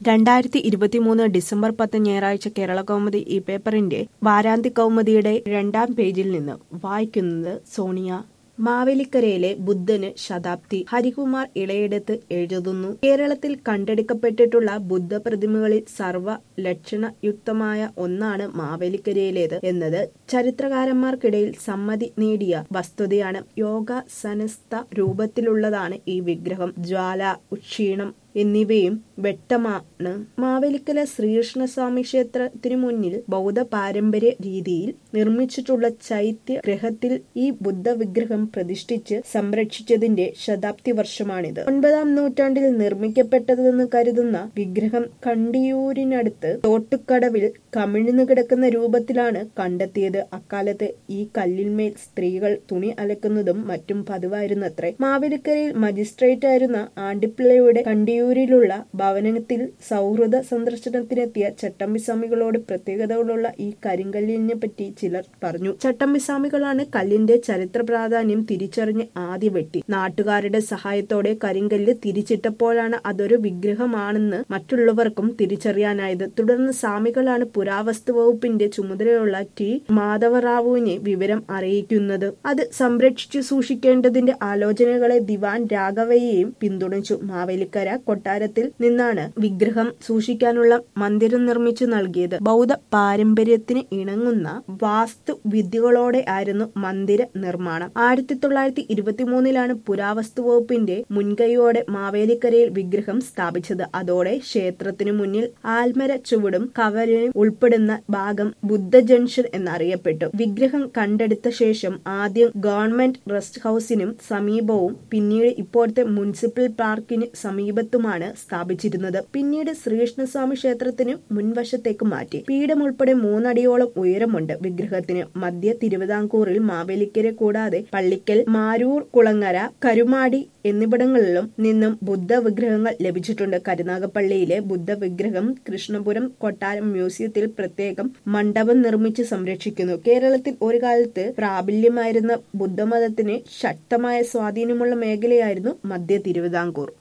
രണ്ടായിരത്തി ഇരുപത്തിമൂന്ന് ഡിസംബർ പത്ത് ഞായറാഴ്ച കേരള കൗമുദി ഈ പേപ്പറിന്റെ വാരാന്ത്യ കൗമുദിയുടെ രണ്ടാം പേജിൽ നിന്ന് വായിക്കുന്നത് സോണിയ മാവേലിക്കരയിലെ ബുദ്ധന് ശതാബ്ദി ഹരികുമാർ ഇളയെടുത്ത് എഴുതുന്നു കേരളത്തിൽ കണ്ടെടുക്കപ്പെട്ടിട്ടുള്ള ബുദ്ധ പ്രതിമകളിൽ സർവ ലക്ഷണയുക്തമായ ഒന്നാണ് മാവേലിക്കരയിലേത് എന്നത് ചരിത്രകാരന്മാർക്കിടയിൽ സമ്മതി നേടിയ വസ്തുതയാണ് യോഗ രൂപത്തിലുള്ളതാണ് ഈ വിഗ്രഹം ജ്വാല ഉക്ഷീണം എന്നിവയും വ്യക്തമാണ് മാവേലിക്കല ശ്രീകൃഷ്ണസ്വാമി ക്ഷേത്രത്തിനു മുന്നിൽ ബൗദ്ധ പാരമ്പര്യ രീതിയിൽ നിർമ്മിച്ചിട്ടുള്ള ചൈത്യ ഗൃഹത്തിൽ ഈ ബുദ്ധ വിഗ്രഹം പ്രതിഷ്ഠിച്ച് സംരക്ഷിച്ചതിന്റെ ശതാബ്ദി വർഷമാണിത് ഒൻപതാം നൂറ്റാണ്ടിൽ നിർമ്മിക്കപ്പെട്ടതെന്ന് കരുതുന്ന വിഗ്രഹം കണ്ടിയൂരിനടുത്ത് തോട്ടുക്കടവിൽ കമിഴ്ന്നു കിടക്കുന്ന രൂപത്തിലാണ് കണ്ടെത്തിയത് അക്കാലത്ത് ഈ കല്ലിന്മേൽ സ്ത്രീകൾ തുണി അലക്കുന്നതും മറ്റും പതിവായിരുന്നത്രേ മാവേലിക്കരയിൽ മജിസ്ട്രേറ്റ് ആയിരുന്ന ആണ്ടിപ്പിള്ളയുടെ കണ്ടിയൂരിലുള്ള ഭവനത്തിൽ സൗഹൃദ സന്ദർശനത്തിനെത്തിയ ചട്ടമ്പിസ്വാമികളോട് പ്രത്യേകതകളുള്ള ഈ കരിങ്കല്ലിനെ പറ്റി ചിലർ പറഞ്ഞു ചട്ടമ്പിസ്വാമികളാണ് കല്ലിന്റെ ചരിത്ര പ്രാധാന്യം തിരിച്ചറിഞ്ഞ് ആദ്യ വെട്ടി നാട്ടുകാരുടെ സഹായത്തോടെ കരിങ്കല്ല് തിരിച്ചിട്ടപ്പോഴാണ് അതൊരു വിഗ്രഹമാണെന്ന് മറ്റുള്ളവർക്കും തിരിച്ചറിയാനായത് തുടർന്ന് സ്വാമികളാണ് പുരാവസ്തു വകുപ്പിന്റെ ചുമതലയുള്ള ടി മാധവറാവുവിനെ വിവരം അറിയിക്കുന്നത് അത് സംരക്ഷിച്ചു സൂക്ഷിക്കേണ്ടതിന്റെ ആലോചനകളെ ദിവാൻ രാഘവയെയും പിന്തുണച്ചു മാവേലിക്കര കൊട്ടാരത്തിൽ നിന്നാണ് വിഗ്രഹം സൂക്ഷിക്കാനുള്ള മന്ദിരം നിർമ്മിച്ചു നൽകിയത് ബൗദ്ധ പാരമ്പര്യത്തിന് ഇണങ്ങുന്ന വാസ്തു വിദ്യകളോടെ ആയിരുന്നു മന്ദിര നിർമ്മാണം ആയിരത്തി തൊള്ളായിരത്തി ഇരുപത്തിമൂന്നിലാണ് പുരാവസ്തു വകുപ്പിന്റെ മുൻകൈയോടെ മാവേലിക്കരയിൽ വിഗ്രഹം സ്ഥാപിച്ചത് അതോടെ ക്ഷേത്രത്തിനു മുന്നിൽ ആൽമര ചുവടും കവലയും ഉൾപ്പെടുന്ന ഭാഗം ബുദ്ധ ജംഗ്ഷൻ എന്നറിയപ്പെട്ടു വിഗ്രഹം കണ്ടെടുത്ത ശേഷം ആദ്യം ഗവൺമെന്റ് റെസ്റ്റ് ഹൌസിനും സമീപവും പിന്നീട് ഇപ്പോഴത്തെ മുനിസിപ്പൽ പാർക്കിന് സമീപത്തുമാണ് സ്ഥാപിച്ചിരുന്നത് പിന്നീട് ശ്രീകൃഷ്ണസ്വാമി ക്ഷേത്രത്തിന് മുൻവശത്തേക്ക് മാറ്റി പീഠം ഉൾപ്പെടെ മൂന്നടിയോളം ഉയരമുണ്ട് വിഗ്രഹത്തിന് മധ്യ തിരുവിതാംകൂറിൽ മാവേലിക്കര കൂടാതെ പള്ളിക്കൽ മാരൂർ കുളങ്ങര കരുമാടി എന്നിവിടങ്ങളിലും നിന്നും ബുദ്ധ വിഗ്രഹങ്ങൾ ലഭിച്ചിട്ടുണ്ട് കരുനാഗപ്പള്ളിയിലെ ബുദ്ധ വിഗ്രഹം കൃഷ്ണപുരം കൊട്ടാരം മ്യൂസിയത്തിൽ പ്രത്യേകം മണ്ഡപം നിർമ്മിച്ച് സംരക്ഷിക്കുന്നു കേരളത്തിൽ ഒരു കാലത്ത് പ്രാബല്യമായിരുന്ന ബുദ്ധമതത്തിന് ശക്തമായ സ്വാധീനമുള്ള മേഖലയായിരുന്നു മധ്യ തിരുവിതാംകൂർ